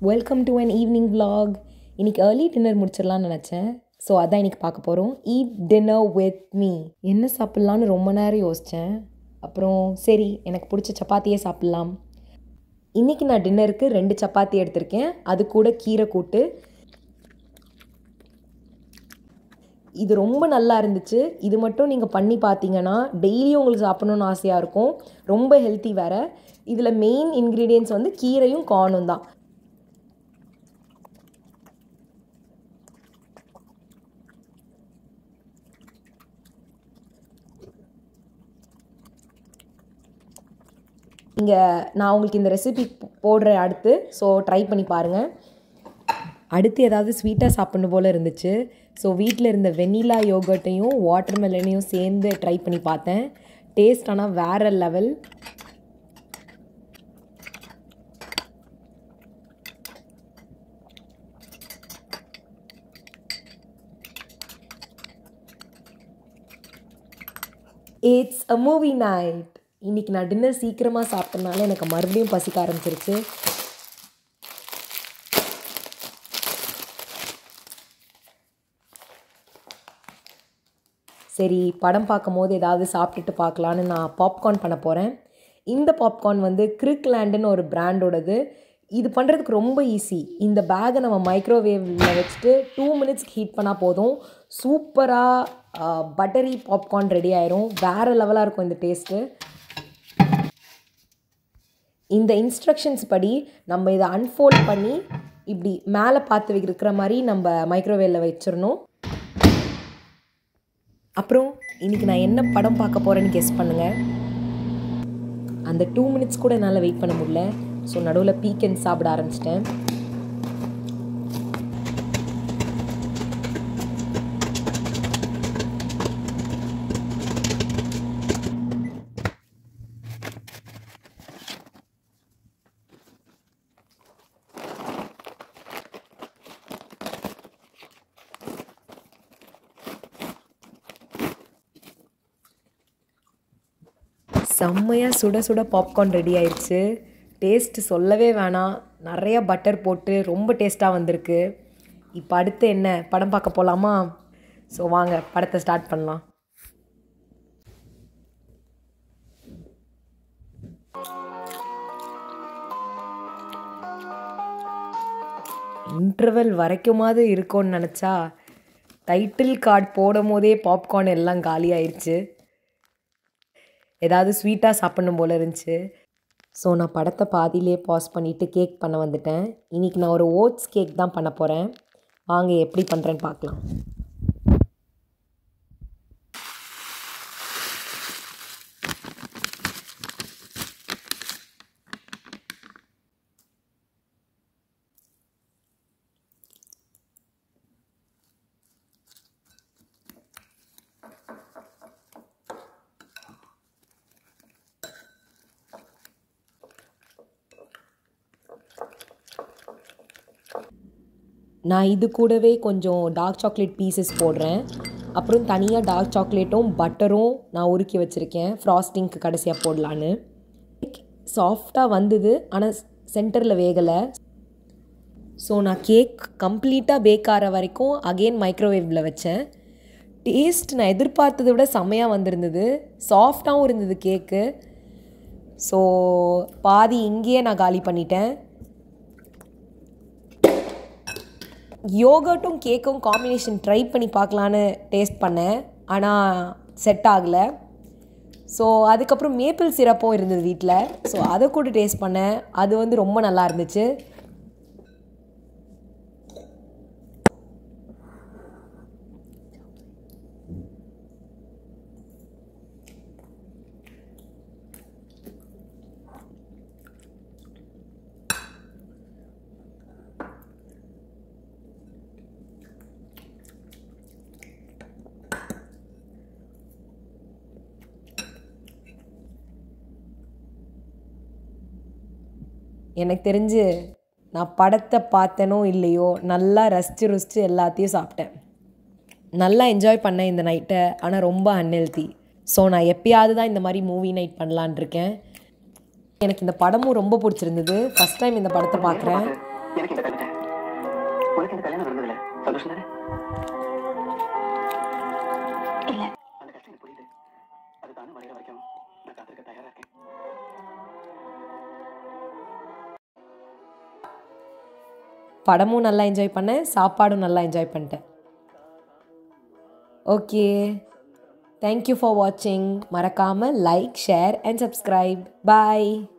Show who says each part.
Speaker 1: welcome to an evening vlog இன்னைக்கு early dinner முடிச்சிடலாம்னு நினச்சேன் ஸோ அதான் இன்னைக்கு பார்க்க போகிறோம் ஈட் டின்னர் வித் மீ என்ன சாப்பிட்லான்னு ரொம்ப நேரம் யோசித்தேன் அப்புறம் சரி எனக்கு பிடிச்ச சப்பாத்தியே சாப்பிட்லாம் இன்றைக்கி நான் டின்னருக்கு ரெண்டு சப்பாத்தி எடுத்திருக்கேன் அது கூட கீரை கூட்டு இது ரொம்ப நல்லா இருந்துச்சு இது மட்டும் நீங்கள் பண்ணி பார்த்தீங்கன்னா டெய்லியும் உங்களுக்கு சாப்பிடணும்னு ஆசையாக இருக்கும் ரொம்ப ஹெல்த்தி வேறு இதில் மெயின் இன்க்ரீடியன்ஸ் வந்து கீரையும் கார்னும் தான் இங்கே நான் உங்களுக்கு இந்த ரெசிபி போடுறேன் அடுத்து ஸோ ட்ரை பண்ணி பாருங்கள் அடுத்து ஏதாவது ஸ்வீட்டாக சாப்பிடணும் போல் இருந்துச்சு ஸோ வீட்டில் இருந்த வெண்ணிலா யோகர்ட்டையும் வாட்டர் மெலனையும் சேர்ந்து ட்ரை பண்ணி பார்த்தேன் டேஸ்ட் ஆனால் வேறு level it's a movie night இன்னைக்கு நான் டின்னர் சீக்கிரமாக சாப்பிட்டனால எனக்கு மறுபடியும் பசிக்க ஆரம்பிச்சிருச்சு சரி படம் பார்க்கும்போது ஏதாவது சாப்பிட்டுட்டு பார்க்கலான்னு நான் பாப்கார்ன் பண்ண போகிறேன் இந்த பாப்கார்ன் வந்து கிரிக்லேண்டுன்னு ஒரு பிராண்டோடது இது பண்ணுறதுக்கு ரொம்ப ஈஸி இந்த பேக்கை நம்ம மைக்ரோவேவில் வச்சுட்டு டூ மினிட்ஸ்க்கு ஹீட் பண்ணால் போதும் சூப்பராக பட்டரி பாப்கார்ன் ரெடி ஆயிரும் வேறு லெவலாக இருக்கும் இந்த டேஸ்ட்டு இந்த இன்ஸ்ட்ரக்ஷன்ஸ் படி நம்ம இதை அன்ஃபோல்ட் பண்ணி இப்படி மேலே பார்த்து இருக்கிற மாதிரி நம்ம மைக்ரோவேவில் வச்சிடணும் அப்புறம் இன்னைக்கு நான் என்ன படம் பார்க்க போகிறேன்னு கெஸ் பண்ணுங்கள் அந்த டூ மினிட்ஸ் கூட என்னால் வெயிட் பண்ண முடியல ஸோ நடுவில் பீக்கன் சாப்பிட ஆரம்பிச்சிட்டேன் செம்மையாக சுட சுட பாப்கார்ன் ரெடி ஆயிடுச்சு டேஸ்ட் சொல்லவே வேணாம் நிறைய பட்டர் போட்டு ரொம்ப டேஸ்ட்டாக வந்திருக்கு இப்போ அடுத்து என்ன படம் பார்க்க போகலாமா ஸோ வாங்க படத்தை ஸ்டார்ட் பண்ணலாம் இன்டர்வல் வரைக்குமாவது இருக்கும்னு நினச்சா டைட்டில் கார்டு போடும் போதே பாப்கார்ன் எல்லாம் காலி ஆயிடுச்சு ஏதாவது ஸ்வீட்டாக சாப்பிடணும் போல இருந்துச்சு ஸோ நான் படத்தை பாதியிலே பாஸ் பண்ணிவிட்டு கேக் பண்ண வந்துட்டேன் இன்றைக்கி நான் ஒரு ஓட்ஸ் கேக் தான் பண்ண போகிறேன் வாங்க எப்படி பண்ணுறேன்னு பார்க்கலாம் நான் இது கூடவே கொஞ்சம் டார்க் சாக்லேட் பீசஸ் போடுறேன் அப்புறம் தனியாக டார்க் சாக்லேட்டும் பட்டரும் நான் உருக்கி வச்சுருக்கேன் ஃப்ராஸ்டிங்க்கு கடைசியாக போடலான்னு சாஃப்டாக வந்தது ஆனால் சென்டரில் வேகலை ஸோ நான் கேக் கம்ப்ளீட்டாக பேக் ஆகிற வரைக்கும் அகெயின் மைக்ரோவேவில் வச்சேன் டேஸ்ட் நான் எதிர்பார்த்ததை விட செம்மையாக வந்திருந்தது சாஃப்டாகவும் இருந்தது கேக்கு ஸோ பாதி இங்கேயே நான் காலி பண்ணிட்டேன் யோகர்ட்டும் கேக்கும் காம்பினேஷன் ட்ரை பண்ணி பார்க்கலான்னு டேஸ்ட் பண்ணேன் ஆனால் செட் ஆகலை ஸோ அதுக்கப்புறம் மேப்பிள் சிரப்பும் இருந்தது வீட்டில் ஸோ அதை கூட டேஸ்ட் பண்ணேன் அது வந்து ரொம்ப நல்லா இருந்துச்சு எனக்கு தெரிஞ்சு நான் படத்தை பார்த்தனோ இல்லையோ நல்லா ரசித்து ருசித்து எல்லாத்தையும் சாப்பிட்டேன் நல்லா என்ஜாய் பண்ணேன் இந்த நைட்டை ஆனால் ரொம்ப அன்ஹெல்த்தி ஸோ நான் எப்பயாவது தான் இந்த மாதிரி மூவி நைட் பண்ணலான் இருக்கேன் எனக்கு இந்த படமும் ரொம்ப பிடிச்சிருந்தது ஃபஸ்ட் டைம் இந்த படத்தை பார்க்குறேன்
Speaker 2: எனக்கு இந்த கல்யாணம் உனக்கு இந்த கல்யாணம் நடந்ததுல சந்தோஷம் தானே
Speaker 3: இல்ல
Speaker 2: அந்த கஷ்டம் எனக்கு புரியுது அது தானே மறைகிற வரைக்கும் நான் காத்திருக்க தயாரா இருக்கேன்
Speaker 1: படமும் நல்லா என்ஜாய் பண்ணேன் சாப்பாடும் நல்லா என்ஜாய் பண்ணிட்டேன் ஓகே தேங்க்யூ ஃபார் வாட்சிங் மறக்காமல் like share and subscribe bye